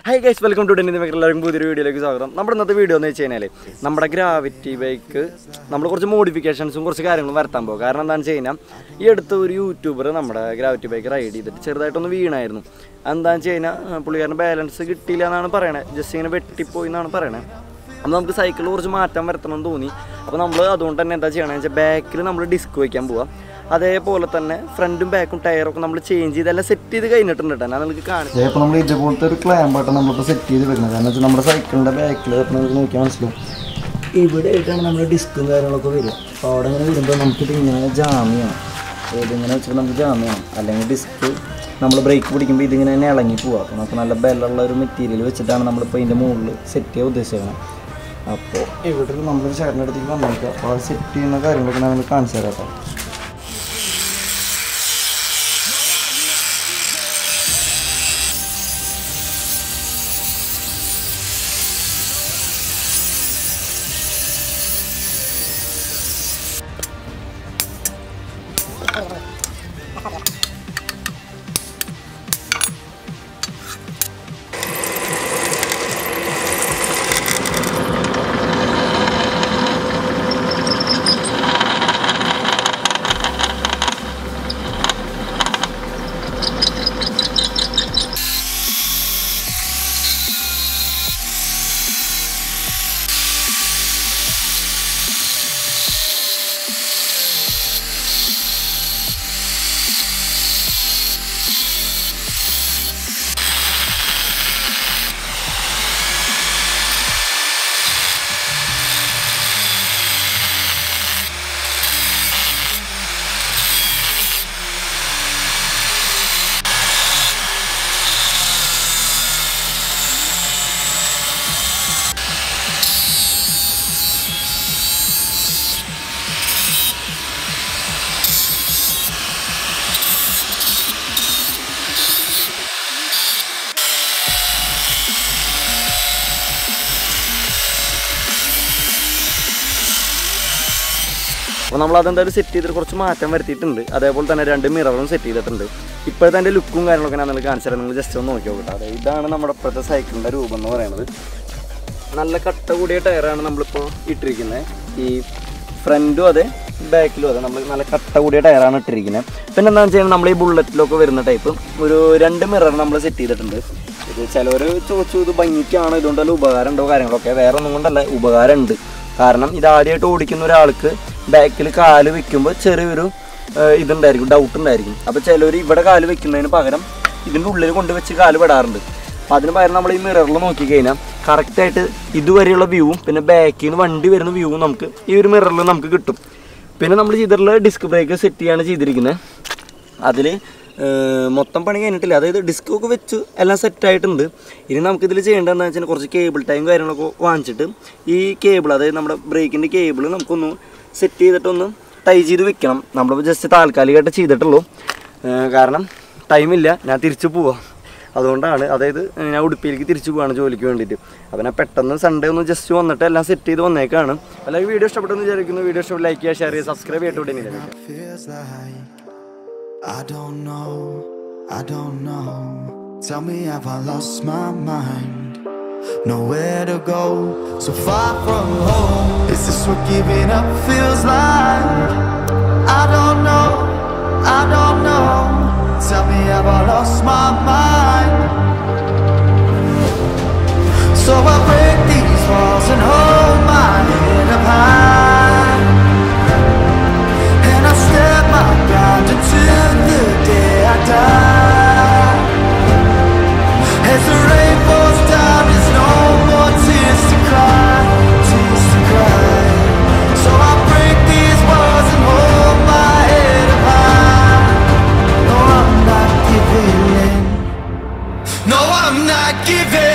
High guys welcome to Denny Maker എല്ലാവർക്കും പുതിയൊരു വീഡിയോയിലേക്ക് സ്വാഗതം നമ്മുടെ ഇന്നത്തെ വീഡിയോ എന്ന് വെച്ച് കഴിഞ്ഞാൽ നമ്മുടെ ഗ്രാവിറ്റി ബൈക്ക് നമ്മൾ കുറച്ച് മോഡിഫിക്കേഷൻസും കുറച്ച് കാര്യങ്ങളും വരുത്താൻ പോകും കാരണം എന്താണെന്ന് വെച്ച് കഴിഞ്ഞാൽ ഈ അടുത്ത ഒരു യൂട്യൂബർ നമ്മുടെ ഗ്രാവിറ്റി ബൈക്ക് റൈഡ് ചെയ്തിട്ട് ചെറുതായിട്ടൊന്ന് വീണായിരുന്നു എന്താണെന്ന് വെച്ച് കഴിഞ്ഞാൽ പുള്ളിക്കാരന് ബാലൻസ് കിട്ടിയില്ല എന്നാണ് പറയണത് ജസ്റ്റ് ഇങ്ങനെ വെട്ടിപ്പോയി എന്നാണ് പറയണത് അപ്പോൾ നമുക്ക് സൈക്കിളിൽ കുറച്ച് മാറ്റം വരുത്തണം എന്ന് തോന്നി അപ്പോൾ നമ്മൾ അതുകൊണ്ട് തന്നെ എന്താ ചെയ്യണമെന്ന് വെച്ചാൽ ബാക്കിൽ നമ്മൾ ഡിസ്ക് വയ്ക്കാൻ പോവാം അതേപോലെ തന്നെ ഫ്രണ്ടും ബാക്കും ടയറൊക്കെ നമ്മൾ ചേഞ്ച് ചെയ്ത് എല്ലാം സെറ്റ് ചെയ്ത് കഴിഞ്ഞിട്ടുണ്ട് കേട്ടോ ഞാൻ നിങ്ങൾക്ക് കാണിച്ചു ഇപ്പോൾ നമ്മൾ ഇതുപോലത്തെ ഒരു ക്ലാമ്പായിട്ട് നമ്മളിപ്പോൾ സെറ്റ് ചെയ്ത് വെക്കുന്നത് കാരണം വെച്ചാൽ നമ്മുടെ സൈക്കിളിൻ്റെ ബാക്കിൽ നമുക്ക് നോക്കിയാൽ മനസ്സിലാവും ഇവിടെ ആയിട്ടാണ് നമ്മുടെ ഡിസ്കും കാര്യങ്ങളൊക്കെ വരിക അപ്പോൾ അവിടെ ഇങ്ങനെ വരുമ്പോൾ നമുക്കിത് ഇങ്ങനെ ജാം ചെയ്യണം ഇതിങ്ങനെ വെച്ചിട്ട് നമുക്ക് ജാം ചെയ്യണം അല്ലെങ്കിൽ ഡിസ്ക് നമ്മൾ ബ്രേക്ക് പിടിക്കുമ്പോൾ ഇതിങ്ങനെ തന്നെ ഇളങ്ങി പോവുക അപ്പോൾ നമുക്ക് നല്ല ബലമുള്ള ഒരു മെറ്റീരിയൽ വെച്ചിട്ടാണ് നമ്മളിപ്പോൾ ഇതിൻ്റെ മുകളിൽ സെറ്റ് ചെയ്യാൻ ഉദ്ദേശിക്കുന്നത് അപ്പോൾ ഇവിടെ നമ്മളൊരു ചേട്ടൻ്റെ അടുത്തേക്ക് വന്നേക്കുക അപ്പോൾ അത് സെറ്റ് ചെയ്യുന്ന കാര്യങ്ങളൊക്കെ ഞാൻ നിങ്ങൾക്ക് കാണിച്ചു തരാം കേട്ടോ അപ്പോൾ നമ്മൾ അതെന്തായാലും സെറ്റ് ചെയ്തിട്ട് കുറച്ച് മാറ്റം വരുത്തിയിട്ടുണ്ട് അതേപോലെ തന്നെ രണ്ട് മിററും സെറ്റ് ചെയ്തിട്ടുണ്ട് ഇപ്പോഴത്തെ അതിൻ്റെ ലുക്കും കാര്യങ്ങളൊക്കെ ഞാൻ നിങ്ങൾക്ക് കാണിച്ചു തരാം നിങ്ങൾ ജസ്റ്റ് ഒന്ന് നോക്കി നോക്കട്ടെ അതെ ഇതാണ് നമ്മുടെ ഇപ്പോഴത്തെ സൈക്കിളിൻ്റെ രൂപം എന്ന് പറയുന്നത് നല്ല കട്ട കൂടിയ ടയറാണ് നമ്മളിപ്പോൾ ഇട്ടിരിക്കുന്നത് ഈ ഫ്രണ്ടും അതെ ബാക്കിലും അതെ നമ്മൾ നല്ല കട്ട കൂടിയ ടയറാണ് ഇട്ടിരിക്കുന്നത് പിന്നെ എന്താണെന്ന് വെച്ച് കഴിഞ്ഞാൽ നമ്മൾ ഈ ബുള്ളറ്റിലൊക്കെ വരുന്ന ടൈപ്പ് ഒരു രണ്ട് മിറർ നമ്മൾ സെറ്റ് ചെയ്തിട്ടുണ്ട് ഇത് ചിലവർ ചോദിച്ചു ഇത് ഭംഗിക്കാണോ ഇതുകൊണ്ട് വല്ല ഉപകാരം ഉണ്ടോ കാര്യങ്ങളൊക്കെ വേറെ ഒന്നും കൊണ്ടല്ല ഉപകാരം ഉണ്ട് കാരണം ഇത് ആദ്യമായിട്ട് ഓടിക്കുന്ന ഒരാൾക്ക് ബാക്കിൽ കാല് വെക്കുമ്പോൾ ചെറിയൊരു ഏഹ്, ഇതുണ്ടായിരിക്കും ഡൗട്ട് ഉണ്ടായിരിക്കും അപ്പോൾ ചിലവർ ഇവിടെ കാല് വെക്കുന്നതിന് പകരം ഇതിൻ്റെ ഉള്ളിൽ കൊണ്ട് വെച്ച് കാല് പെടാറുണ്ട് അപ്പോൾ അതിന് പകരം നമ്മൾ ഈ മിററിൽ നോക്കിക്കഴിഞ്ഞാൽ കറക്റ്റായിട്ട് ഇതുവരെയുള്ള വ്യൂവും പിന്നെ ബാക്കിൽ നിന്ന് വണ്ടി വരുന്ന വ്യൂവും നമുക്ക് ഈ ഒരു മിററിൽ നമുക്ക് കിട്ടും പിന്നെ നമ്മൾ ചെയ്തിട്ടുള്ള ഡിസ്ക് ബ്രേക്ക് സെറ്റ് ചെയ്യാണ് ചെയ്തിരിക്കുന്നത് അതിൽ മൊത്തം പണി കഴിഞ്ഞിട്ടില്ല അതായത് ഡിസ്ക് ഒക്കെ വെച്ച് എല്ലാം സെറ്റ് ആയിട്ടുണ്ട് ഇനി നമുക്കിതിൽ ചെയ്യേണ്ടത് എന്താണെന്ന് വെച്ചാൽ കുറച്ച് കേബിൾ ടൈം കാര്യങ്ങളൊക്കെ വാങ്ങിച്ചിട്ട് ഈ കേബിൾ അതായത് നമ്മുടെ ബ്രേക്കിൻ്റെ കേബിൾ നമുക്കൊന്ന് സെറ്റ് ചെയ്തിട്ടൊന്ന് ടൈ ചെയ്ത് വെക്കണം നമ്മളിപ്പോൾ ജസ്റ്റ് താൽക്കാലികമായിട്ട് ചെയ്തിട്ടുള്ളൂ ഏഹ് കാരണം ടൈമില്ല ഞാൻ തിരിച്ചു പോവാം അതുകൊണ്ടാണ് അതായത് ഞാൻ ഉടുപ്പിയിലേക്ക് തിരിച്ചു പോവാണ് ജോലിക്ക് വേണ്ടിയിട്ട് അപ്പോൾ ഞാൻ പെട്ടെന്ന് സൺഡേ ഒന്ന് ജസ്റ്റ് വന്നിട്ട് എല്ലാം സെറ്റ് ചെയ്ത് വന്നേക്കാണ് അല്ലെങ്കിൽ വീഡിയോ ഇഷ്ടപ്പെട്ടെന്ന് വിചാരിക്കുന്നു വീഡിയോ ഇഷ്ടപ്പെട്ട് ലൈക്ക് ചെയ്യുക ഷെയർ ചെയ്യുക സബ്സ്ക്രൈബ് ചെയ്തിട്ട് ഇവിടെ feels like I don't know, I don't know. Tell me have I lost my mind? Nowhere to go, so far from home. Is this what giving up feels like? I don't know, I don't know. Tell me have I lost my mind? So I break these walls and hold my head up high. And I step my ground until the day I die. As the rain falls down, there's no more tears to cry, tears to cry. So I break these walls and hold my head up high. No, I'm not giving in. No, I'm not giving